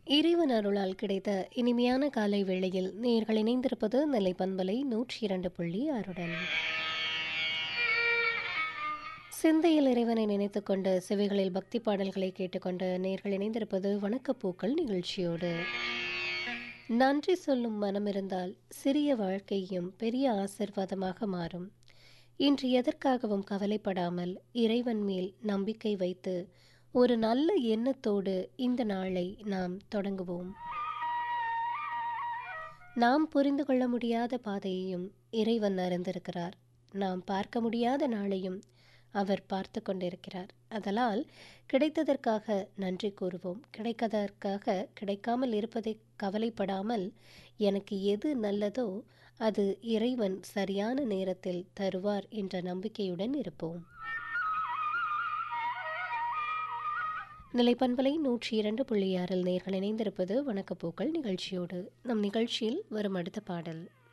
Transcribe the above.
இறைவன் அருளால் கிடைத்த இனிமையான காலை வேளையில் நேர்கள் இணைந்திருப்பது நெல்லை பண்பலை நூற்றி இரண்டு புள்ளி ஆறுடன் சிந்தையில் இறைவனை நினைத்துக்கொண்டு செவிகளில் பக்தி பாடல்களை கேட்டுக்கொண்டு நேர்கள் இணைந்திருப்பது வணக்கப்பூக்கள் நிகழ்ச்சியோடு நன்றி சொல்லும் மனம் இருந்தால் சிறிய வாழ்க்கையும் பெரிய ஆசிர்வாதமாக மாறும் இன்று எதற்காகவும் கவலைப்படாமல் இறைவன் மேல் நம்பிக்கை வைத்து ஒரு நல்ல எண்ணத்தோடு இந்த நாளை நாம் தொடங்குவோம் நாம் புரிந்து கொள்ள முடியாத பாதையையும் இறைவன் அறிந்திருக்கிறார் நாம் பார்க்க முடியாத நாளையும் அவர் பார்த்து கொண்டிருக்கிறார் அதனால் கிடைத்ததற்காக நன்றி கூறுவோம் கிடைக்கதற்காக கிடைக்காமல் இருப்பதை கவலைப்படாமல் எனக்கு எது நல்லதோ அது இறைவன் சரியான நேரத்தில் தருவார் என்ற நம்பிக்கையுடன் இருப்போம் நிலைப்பண்பலை நூற்றி இரண்டு புள்ளி ஆறில் நேர்கள் இணைந்திருப்பது வணக்கப்பூக்கள் நிகழ்ச்சியோடு நம் நிகழ்ச்சியில் வரும் அடுத்த பாடல்